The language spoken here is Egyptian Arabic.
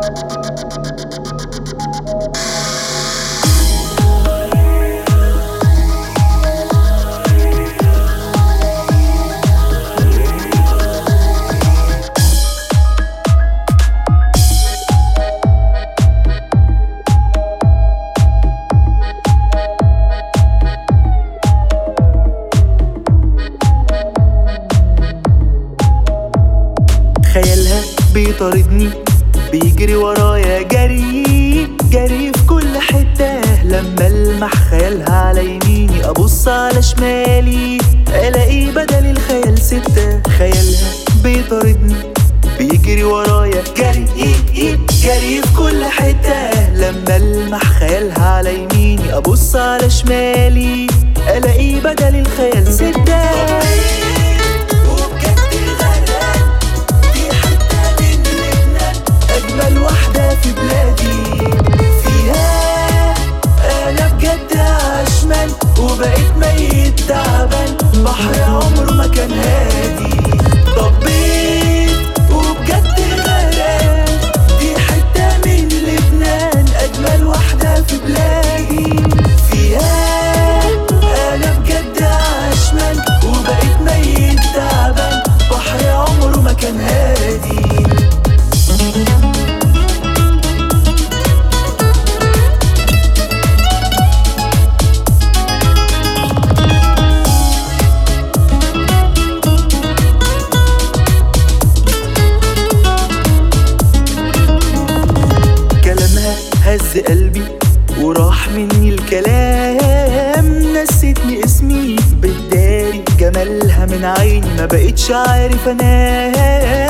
خيالها بيطاردني بيجري ورايا جري جري في كل حتة لما المح خيالها على يميني ابص على شمالي الاقي بدل الخيال ستة خيالها بيطاردني بيجري ورايا جري جري في كل حتة لما المح خيالها على يميني ابص على شمالي الاقي بدل الخيال ستة وبجد غرقان دي حتة من لبنان أجمل واحدة في بلادي فيها أنا بجد عشمان وبقيت ميت تعبان بحر عمره ما كان هادي طبيت وبجد غرقان دي حتة من لبنان أجمل واحدة في بلادي فيها أنا بجد عشمان وبقيت ميت تعبان بحر عمره ما كان هادي كلامها هز قلبي وراح مني الكلام نسيتني اسمي بالداري جمالها من عيني ما بقتش عارف انام